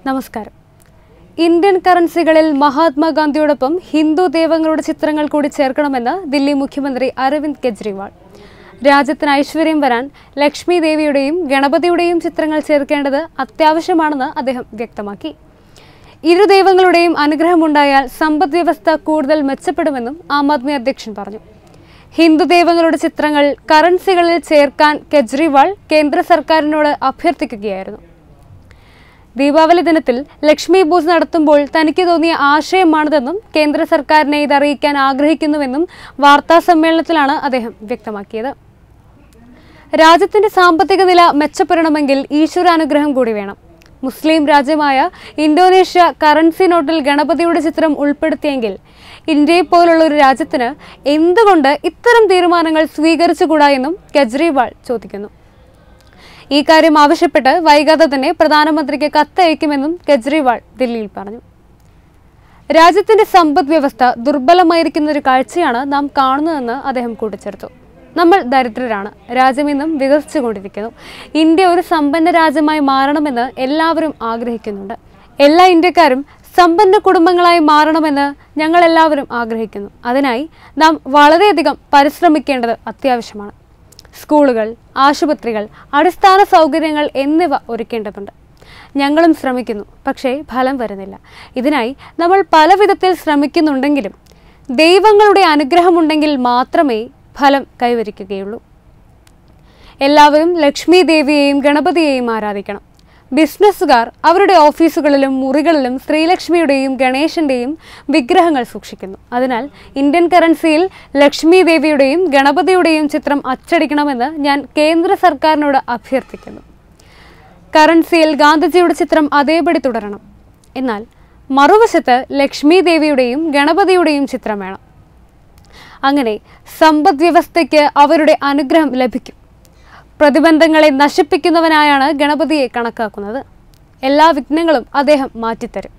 നമസ്കാരം ഇന്ത്യൻ കറൻസികളിൽ മഹാത്മാഗാന്ധിയോടൊപ്പം ഹിന്ദു ദൈവങ്ങളുടെ ചിത്രങ്ങൾ കൂടി ചേർക്കണമെന്ന് ദില്ലി മുഖ്യമന്ത്രി അരവിന്ദ് കെജ്രിവാൾ രാജ്യത്തിന് ഐശ്വര്യം വരാൻ ലക്ഷ്മി ദേവിയുടെയും ഗണപതിയുടെയും ചിത്രങ്ങൾ ചേർക്കേണ്ടത് അത്യാവശ്യമാണെന്ന് അദ്ദേഹം വ്യക്തമാക്കി ഇരു ദൈവങ്ങളുടെയും അനുഗ്രഹമുണ്ടായാൽ സമ്പദ് വ്യവസ്ഥ കൂടുതൽ മെച്ചപ്പെടുമെന്നും ആം ആദ്മി അധ്യക്ഷൻ പറഞ്ഞു ഹിന്ദു ദൈവങ്ങളുടെ ചിത്രങ്ങൾ കറൻസികളിൽ ചേർക്കാൻ കെജ്രിവാൾ കേന്ദ്ര സർക്കാരിനോട് അഭ്യർത്ഥിക്കുകയായിരുന്നു ദീപാവലി ദിനത്തിൽ ലക്ഷ്മി പൂജ നടത്തുമ്പോൾ തനിക്ക് തോന്നിയ ആശയമാണിതെന്നും കേന്ദ്ര സർക്കാരിനെ ഇത് അറിയിക്കാൻ ആഗ്രഹിക്കുന്നുവെന്നും വാർത്താ സമ്മേളനത്തിലാണ് അദ്ദേഹം വ്യക്തമാക്കിയത് രാജ്യത്തിന്റെ സാമ്പത്തിക നില മെച്ചപ്പെടണമെങ്കിൽ ഈശ്വരാനുഗ്രഹം കൂടി വേണം മുസ്ലിം രാജ്യമായ ഇന്തോനേഷ്യ കറൻസി നോട്ടിൽ ഗണപതിയുടെ ചിത്രം ഉൾപ്പെടുത്തിയെങ്കിൽ ഇന്ത്യയെ പോലുള്ള ഒരു രാജ്യത്തിന് എന്തുകൊണ്ട് ഇത്തരം തീരുമാനങ്ങൾ സ്വീകരിച്ചുകൂടാ എന്നും കെജ്രിവാൾ ചോദിക്കുന്നു ഈ കാര്യം ആവശ്യപ്പെട്ട് വൈകാതെ തന്നെ പ്രധാനമന്ത്രിക്ക് കത്തയക്കുമെന്നും കെജ്രിവാൾ ദില്ലിയിൽ പറഞ്ഞു രാജ്യത്തിന്റെ സമ്പദ് വ്യവസ്ഥ ദുർബലമായിരിക്കുന്ന ഒരു കാഴ്ചയാണ് നാം കാണുന്നതെന്ന് അദ്ദേഹം കൂട്ടിച്ചേർത്തു നമ്മൾ ദരിദ്രരാണ് രാജ്യം ഇന്നും വികസിച്ചുകൊണ്ടിരിക്കുന്നു ഇന്ത്യ ഒരു സമ്പന്ന രാജ്യമായി മാറണമെന്ന് എല്ലാവരും ആഗ്രഹിക്കുന്നുണ്ട് എല്ലാ ഇന്ത്യക്കാരും സമ്പന്ന കുടുംബങ്ങളായി മാറണമെന്ന് ഞങ്ങൾ എല്ലാവരും ആഗ്രഹിക്കുന്നു അതിനായി നാം വളരെയധികം പരിശ്രമിക്കേണ്ടത് അത്യാവശ്യമാണ് സ്കൂളുകൾ ആശുപത്രികൾ അടിസ്ഥാന സൗകര്യങ്ങൾ എന്നിവ ഒരുക്കേണ്ടതുണ്ട് ഞങ്ങളും ശ്രമിക്കുന്നു പക്ഷേ ഫലം വരുന്നില്ല ഇതിനായി നമ്മൾ പല വിധത്തിൽ ശ്രമിക്കുന്നുണ്ടെങ്കിലും ദൈവങ്ങളുടെ അനുഗ്രഹമുണ്ടെങ്കിൽ മാത്രമേ ഫലം കൈവരിക്കുകയുള്ളൂ എല്ലാവരും ലക്ഷ്മി ദേവിയെയും ഗണപതിയെയും ആരാധിക്കണം ബിസിനസ്സുകാർ അവരുടെ ഓഫീസുകളിലും മുറികളിലും ശ്രീലക്ഷ്മിയുടെയും ഗണേശന്റെയും വിഗ്രഹങ്ങൾ സൂക്ഷിക്കുന്നു അതിനാൽ ഇന്ത്യൻ കറൻസിയിൽ ലക്ഷ്മി ദേവിയുടെയും ഗണപതിയുടെയും ചിത്രം അച്ചടിക്കണമെന്ന് ഞാൻ കേന്ദ്ര സർക്കാരിനോട് അഭ്യർത്ഥിക്കുന്നു കറൻസിയിൽ ഗാന്ധിജിയുടെ ചിത്രം അതേപടി തുടരണം എന്നാൽ മറുവശത്ത് ലക്ഷ്മി ദേവിയുടെയും ഗണപതിയുടെയും ചിത്രം വേണം അങ്ങനെ സമ്പദ് വ്യവസ്ഥയ്ക്ക് അവരുടെ അനുഗ്രഹം ലഭിക്കും പ്രതിബന്ധങ്ങളെ നശിപ്പിക്കുന്നവനായാണ് ഗണപതിയെ കണക്കാക്കുന്നത് എല്ലാ വിഘ്നങ്ങളും അദ്ദേഹം മാറ്റിത്തരും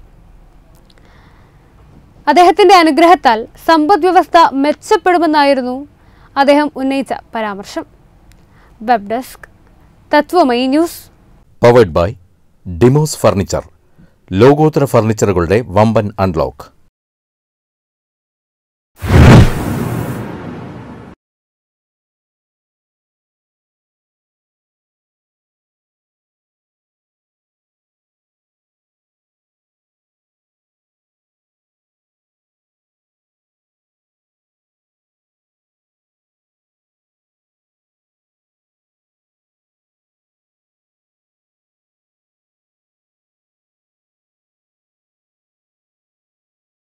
അദ്ദേഹത്തിന്റെ അനുഗ്രഹത്താൽ സമ്പദ് വ്യവസ്ഥ മെച്ചപ്പെടുമെന്നായിരുന്നു അദ്ദേഹം ഉന്നയിച്ച പരാമർശം web desk Tatwamayi news powered by Demos furniture ലോകോത്തര ഫർണിച്ചറുകളുടെ വമ്പൻ അൺലോക്ക്